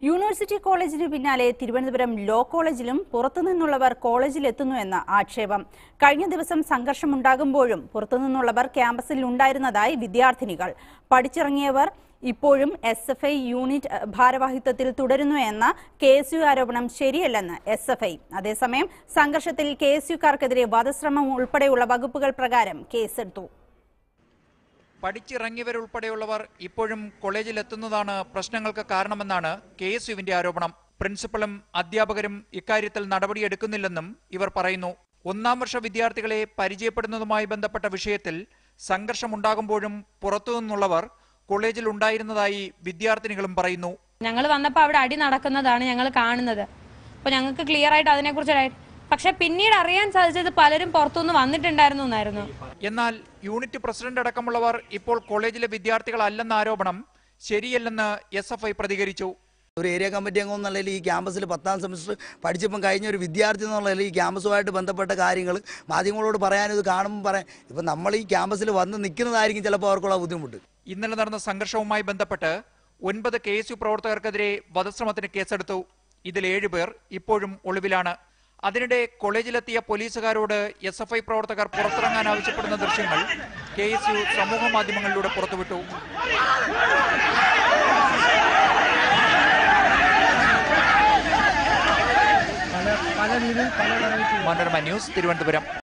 university കോളേജിന് പിന്നാലെ Thiruvananthapuram law കോളേജിലും പുറത്തുനിന്നുള്ളവർ കോളേജിലെത്തുന്നു എന്ന ആക്ഷേപം കഴിഞ്ഞ ദിവസം സംഘർഷമുണ്ടാകുമ്പോഴും പുറത്തുനിന്നുള്ളവർ ക്യാമ്പസിൽ ഉണ്ടായിരുന്നതായി വിദ്യാർത്ഥിനികൾ പഠിച്ചിറങ്ങിയവർ ഇപ്പോഴും എസ് എഫ് ഐ യൂണിറ്റ് അഹ്, ഭാരവാഹിത്വത്തിൽ തുടരുന്നു എന്ന കെ എസ് യു ആരോപണം ശരിയല്ലെന്ന് എസ് എഫ് ഐ അതേസമയം സംഘർഷത്തിൽ കെ എസ് യുക്കാർക്കെതിരെ വധശ്രമം ഉൾപ്പെടെയുള്ള വകുപ്പുകൾ പ്രകാരം കേസെടുത്തു പഠിച്ചിറങ്ങിയവരുൾപ്പെടെയുള്ളവർ ഇപ്പോഴും കോളേജിലെത്തുന്നതാണ് പ്രശ്നങ്ങൾക്ക് കാരണമെന്നാണ് കെ എസ് യുവിന്റെ ആരോപണം പ്രിൻസിപ്പലും അധ്യാപകരും ഇക്കാര്യത്തിൽ നടപടിയെടുക്കുന്നില്ലെന്നും ഇവർ പറയുന്നു ഒന്നാം വർഷ വിദ്യാർത്ഥികളെ പരിചയപ്പെടുന്നതുമായി ബന്ധപ്പെട്ട വിഷയത്തിൽ സംഘർഷമുണ്ടാകുമ്പോഴും പുറത്തുനിന്നുള്ളവർ കോളേജിൽ ഉണ്ടായിരുന്നതായി വിദ്യാർത്ഥിനികളും പറയുന്നു ഞങ്ങൾ വന്നപ്പോൾ അവിടെ അടി നടക്കുന്നതാണ് ഞങ്ങൾ കാണുന്നത് അപ്പോൾ ഞങ്ങൾക്ക് ക്ലിയർ ആയിട്ട് അതിനെക്കുറിച്ച് ഒരു ഐ- പക്ഷെ പിന്നീട് അറിയാൻ സാധിച്ചത് പലരും പുറത്തുനിന്ന് വന്നിട്ടുണ്ടായിരുന്നു എന്നായിരുന്നു എന്നാൽ യൂണിറ്റ് പ്രസിഡന്റ് അടക്കമുള്ളവർ ഇപ്പോൾ കോളേജിലെ വിദ്യാർത്ഥികളല്ലെന്ന ആരോപണം ശരിയല്ലെന്ന് എസ് എഫ് ഐ പ്രതികരിച്ചു ഒരു ഏരിയ കമ്മിറ്റി അംഗം എന്നുള്ള നിലയിൽ ഈ ക്യാമ്പസിൽ പത്താം സെമിസ്റ്റർ പഠിച്ചിപ്പം കഴിഞ്ഞ ഒരു വിദ്യാർത്ഥി എന്നുള്ള നിലയിൽ ഈ ക്യാമ്പസുമായിട്ട് ബന്ധപ്പെട്ട കാര്യങ്ങൾ മാധ്യമങ്ങളോട് പറയാനും ഇത് കാണുമ്പോൾ പറയാം ഇപ്പം നമ്മൾ ഈ ക്യാമ്പസിൽ വന്ന് നിൽക്കുന്നതായിരിക്കും ചിലപ്പോൾ അവർക്കുള്ള ബുദ്ധിമുട്ട് ഇന്നലെ നടന്ന സംഘർഷവുമായി ബന്ധപ്പെട്ട് ഒൻപത് കെ എസ് യു പ്രവർത്തകർക്കെതിരെ വധശ്രമത്തിന് കേസെടുത്തു ഇതിൽ ഏഴുപേർ ഇപ്പോഴും ഒളിവിലാണ് അതിനിടെ കോളേജിലെത്തിയ പോലീസുകാരോട് എസ് എഫ് ഐ പ്രവർത്തകർ പുറത്തിറങ്ങാൻ ആവശ്യപ്പെടുന്ന ദൃശ്യങ്ങൾ കെ എസ് യു സമൂഹ മാധ്യമങ്ങളിലൂടെ പുറത്തുവിട്ടു മനോരമ ന്യൂസ് തിരുവനന്തപുരം